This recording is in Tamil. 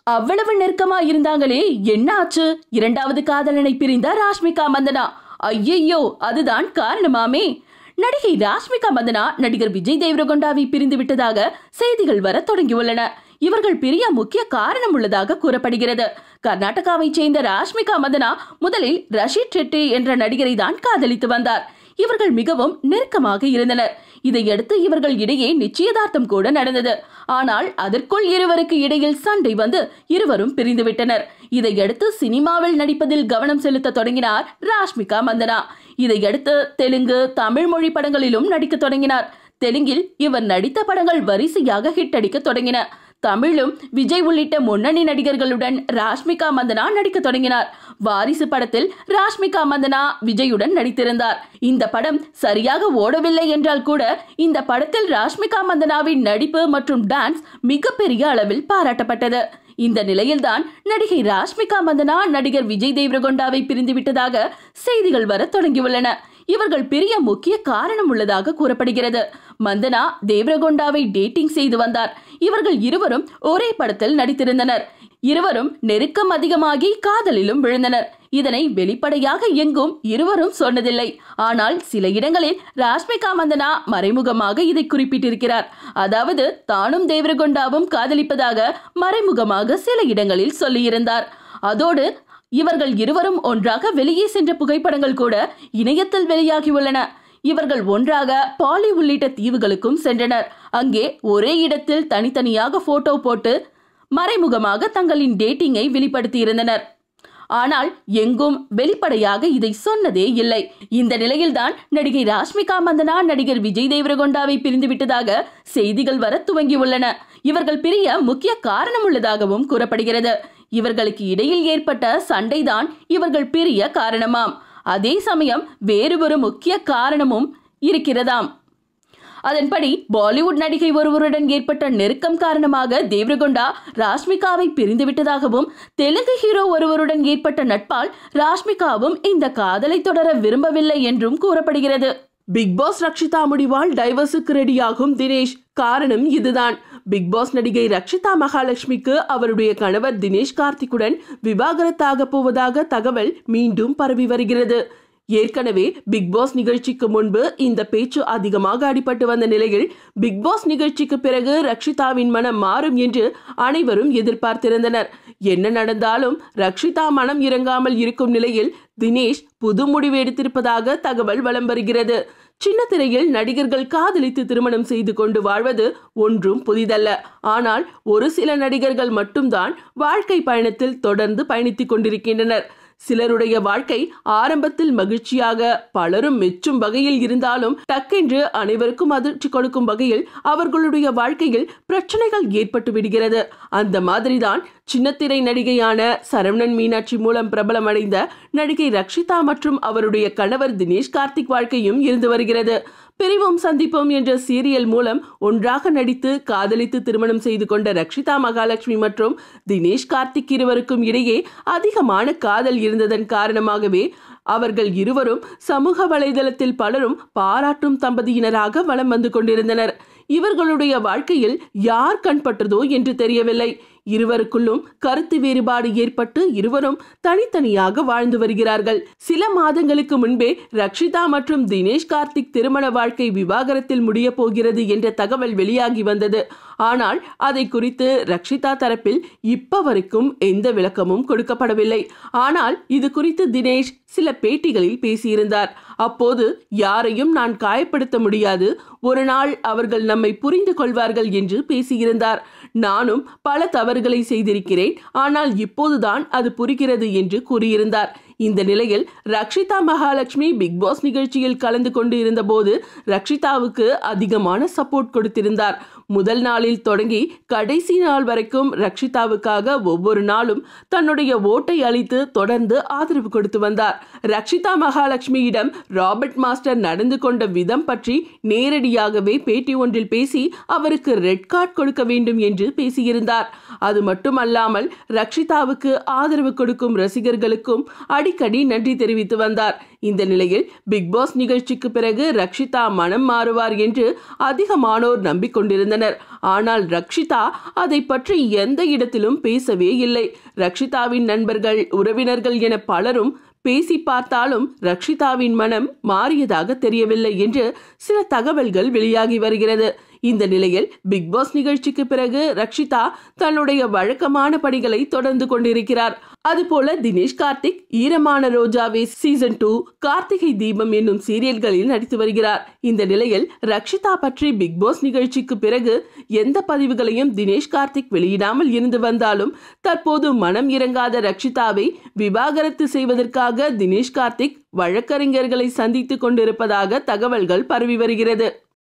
அவ்வளவு நெருக்கமா இருந்தாங்களே என்ன ஆச்சு இரண்டாவது காதலனை பிரிந்த ராஷ்மிகா மந்தனா ஐயையோ அதுதான் காரணமாமே நடிகை ராஷ்மிகா மந்தனா நடிகர் விஜய் தேவரகொண்டாவை பிரிந்து விட்டதாக செய்திகள் வர தொடங்கியுள்ளன இவர்கள் பிரிய முக்கிய காரணம் உள்ளதாக கூறப்படுகிறது கர்நாடகாவைச் சேர்ந்த ராஷ்மிகா மந்தனா முதலில் ரஷீத் ஷெட்டி என்ற நடிகரை தான் காதலித்து வந்தார் இவர்கள் மிகவும் நெருக்கமாக இருந்தனர் இதையடுத்து இவர்கள் இடையே நிச்சயதார்த்தம் கூட நடந்தது ஆனால் அதற்குள் இருவருக்கு இடையில் சண்டை வந்து இருவரும் பிரிந்துவிட்டனர் இதையடுத்து சினிமாவில் நடிப்பதில் கவனம் செலுத்த தொடங்கினார் ராஷ்மிகா மந்தனா இதையடுத்து தெலுங்கு தமிழ் மொழி படங்களிலும் நடிக்க தொடங்கினார் தெலுங்கில் இவர் நடித்த படங்கள் வரிசையாக ஹிட் அடிக்க தொடங்கின தமிழும் விஜய் உள்ளிட்ட முன்னணி நடிகர்களுடன் ராஷ்மிகா மந்தனா நடிக்க தொடங்கினார் வாரிசு படத்தில் ராஷ்மிகா மந்தனா விஜயுடன் நடித்திருந்தார் இந்த படம் சரியாக ஓடவில்லை என்றால் கூட இந்த படத்தில் ராஷ்மிகா மந்தனாவின் நடிப்பு மற்றும் டான்ஸ் மிகப்பெரிய அளவில் பாராட்டப்பட்டது இந்த நிலையில்தான் நடிகை ராஷ்மிகா மந்தனா நடிகர் விஜய் தேவரகொண்டாவை பிரிந்துவிட்டதாக செய்திகள் வர தொடங்கியுள்ளன இவர்கள் பிரிய முக்கிய காரணம் உள்ளதாக கூறப்படுகிறது மந்தனா தேவரகொண்டாவை டேட்டிங் செய்து வந்தார் இவர்கள் இருவரும் ஒரே படத்தில் நடித்திருந்தனர் இருவரும் நெருக்கம் அதிகமாகி காதலிலும் விழுந்தனர் இதனை வெளிப்படையாக எங்கும் இருவரும் சொன்னதில்லை ஆனால் சில இடங்களில் ராஷ்மிகா மந்தனா மறைமுகமாக இதை குறிப்பிட்டிருக்கிறார் அதாவது தானும் தேவரகொண்டாவும் காதலிப்பதாக மறைமுகமாக சில இடங்களில் சொல்லியிருந்தார் அதோடு இவர்கள் இருவரும் ஒன்றாக வெளியே சென்ற புகைப்படங்கள் கூட இணையத்தில் வெளியாகியுள்ளன இவர்கள் ஒன்றாக பாலி உள்ளிட்ட தீவுகளுக்கும் சென்றனர் அங்கே ஒரே இடத்தில் தனித்தனியாக போட்டோ போட்டு மறைமுகமாக தங்களின் டேட்டிங்கை வெளிப்படுத்தியிருந்தனர் ஆனால் எங்கும் வெளிப்படையாக இதை சொன்னதே இல்லை இந்த நிலையில்தான் நடிகை ராஷ்மிகா மந்தனா நடிகர் விஜய் தேவரகொண்டாவை பிரிந்துவிட்டதாக செய்திகள் வர துவங்கியுள்ளன இவர்கள் பிரிய முக்கிய காரணம் உள்ளதாகவும் கூறப்படுகிறது இவர்களுக்கு இடையில் ஏற்பட்ட சண்டைதான் இவர்கள் பிரிய காரணமாம் அதே சமயம் வேறு ஒரு முக்கிய காரணமும் இருக்கிறதாம் அதன்படி பாலிவுட் நடிகை ஒருவருடன் ஏற்பட்ட நெருக்கம் காரணமாக தேவ்ரகொண்டா ராஷ்மிகாவை பிரிந்துவிட்டதாகவும் தெலுங்கு ஹீரோ ஒருவருடன் ஏற்பட்ட நட்பால் ராஷ்மிகாவும் இந்த காதலை தொடர விரும்பவில்லை என்றும் கூறப்படுகிறது பிக் பாஸ் ரக்ஷிதா முடிவால் டைவர்ஸுக்கு ரெடியாகும் தினேஷ் காரணம் இதுதான் பிக் பாஸ் நடிகை ரக்ஷிதா மகாலட்சுமிக்கு அவருடைய கணவர் தினேஷ் கார்த்திக்குடன் விவாகரத்தாக போவதாக தகவல் மீண்டும் பரவி வருகிறது ஏற்கனவே பிக் பாஸ் நிகழ்ச்சிக்கு முன்பு இந்த பேச்சு அதிகமாக அடிபட்டு வந்த நிலையில் பிக் பாஸ் நிகழ்ச்சிக்கு பிறகு ரக்ஷிதாவின் மனம் மாறும் என்று அனைவரும் எதிர்பார்த்திருந்தனர் என்ன நடந்தாலும் ரக்ஷிதா மனம் இறங்காமல் இருக்கும் நிலையில் தினேஷ் புது முடிவு எடுத்திருப்பதாக தகவல் வலம் வருகிறது சின்ன திரையில் நடிகர்கள் காதலித்து திருமணம் செய்து கொண்டு வாழ்வது ஒன்றும் புதிதல்ல ஆனால் ஒரு சில நடிகர்கள் மட்டும்தான் வாழ்க்கை பயணத்தில் தொடர்ந்து பயணித்துக் கொண்டிருக்கின்றனர் சிலருடைய வாழ்க்கை ஆரம்பத்தில் மகிழ்ச்சியாக பலரும் மெச்சும் வகையில் இருந்தாலும் டக்கென்று அனைவருக்கும் அதிர்ச்சி கொடுக்கும் வகையில் அவர்களுடைய வாழ்க்கையில் பிரச்சனைகள் ஏற்பட்டு விடுகிறது அந்த மாதிரிதான் சின்னத்திரை நடிகையான சரவணன் மீனாட்சி மூலம் பிரபலமடைந்த நடிகை ரக்ஷிதா மற்றும் அவருடைய கணவர் தினேஷ் கார்த்திக் வாழ்க்கையும் இருந்து வருகிறது பிரிவோம் சந்திப்போம் என்ற சீரியல் மூலம் ஒன்றாக நடித்து காதலித்து திருமணம் செய்து கொண்ட ரக்ஷிதா மகாலட்சுமி மற்றும் தினேஷ் கார்த்திக் இருவருக்கும் இடையே அதிகமான காதல் இருந்ததன் காரணமாகவே அவர்கள் இருவரும் சமூக வலைதளத்தில் பலரும் பாராட்டும் தம்பதியினராக வலம் வந்து கொண்டிருந்தனர் இவர்களுடைய வாழ்க்கையில் யார் கண்பட்டதோ என்று தெரியவில்லை இருவருக்குள்ளும் கருத்து வேறுபாடு ஏற்பட்டு இருவரும் தனித்தனியாக வாழ்ந்து வருகிறார்கள் சில மாதங்களுக்கு முன்பே ரக்ஷிதா மற்றும் தினேஷ் கார்த்திக் திருமண வாழ்க்கை விவாகரத்தில் முடிய போகிறது என்ற தகவல் வெளியாகி வந்தது ஆனால் அதை குறித்து ரக்ஷிதா தரப்பில் இப்ப வரைக்கும் எந்த விளக்கமும் கொடுக்கப்படவில்லை ஆனால் இது குறித்து தினேஷ் சில பேட்டிகளில் பேசியிருந்தார் அப்போது யாரையும் நான் காயப்படுத்த முடியாது ஒரு நாள் அவர்கள் நம்மை புரிந்து கொள்வார்கள் என்று பேசியிருந்தார் நானும் பல தவறுகளை செய்திருக்கிறேன் ஆனால் இப்போதுதான் அது புரிகிறது என்று கூறியிருந்தார் இந்த நிலையில் ரக்ஷிதா மகாலட்சுமி பிக் பாஸ் நிகழ்ச்சியில் கலந்து கொண்டு இருந்தபோது ரக்ஷிதாவுக்கு அதிகமான சப்போர்ட் கொடுத்திருந்தார் முதல் நாளில் தொடங்கி கடைசி நாள் வரைக்கும் ரக்ஷிதாவுக்காக ஒவ்வொரு நாளும் தன்னுடைய ஓட்டை அளித்து தொடர்ந்து ஆதரவு கொடுத்து வந்தார் ரக்ஷிதா மகாலட்சுமியிடம் ராபர்ட் மாஸ்டர் நடந்து கொண்ட விதம் பற்றி நேரடியாகவே பேட்டி ஒன்றில் பேசி அவருக்கு ரெட் கார்டு கொடுக்க வேண்டும் என்று பேசியிருந்தார் அது மட்டுமல்லாமல் ரக்ஷிதாவுக்கு ஆதரவு கொடுக்கும் ரசிகர்களுக்கும் அடிக்கடி நன்றி தெரிவித்து வந்தார் இந்த நிலையில் பிக் பாஸ் நிகழ்ச்சிக்கு பிறகு ரக்ஷிதா மனம் மாறுவார் என்று அதிகமானோர் நம்பிக்கொண்டிருந்தனர் ஆனால் ரக்ஷிதா அதை பற்றி எந்த இடத்திலும் பேசவே இல்லை ரக்ஷிதாவின் நண்பர்கள் உறவினர்கள் என பலரும் பேசி பார்த்தாலும் ரக்ஷிதாவின் மனம் மாறியதாக தெரியவில்லை என்று சில தகவல்கள் வெளியாகி வருகிறது இந்த நிலையில் பிக் பாஸ் நிகழ்ச்சிக்கு பிறகு ரக்ஷிதா தன்னுடைய வழக்கமான பணிகளை தொடர்ந்து கொண்டிருக்கிறார் அதுபோல தினேஷ் கார்த்திக் ஈரமான ரோஜாவே சீசன் டூ கார்த்திகை தீபம் என்னும் சீரியல்களில் நடித்து வருகிறார் இந்த நிலையில் ரக்ஷிதா பற்றி பிக் பாஸ் நிகழ்ச்சிக்கு பிறகு எந்த பதிவுகளையும் தினேஷ் கார்த்திக் வெளியிடாமல் இருந்து வந்தாலும் தற்போது மனம் இறங்காத ரக்ஷிதாவை விவாகரத்து செய்வதற்காக தினேஷ் கார்த்திக் வழக்கறிஞர்களை சந்தித்துக் கொண்டிருப்பதாக தகவல்கள் பரவி வருகிறது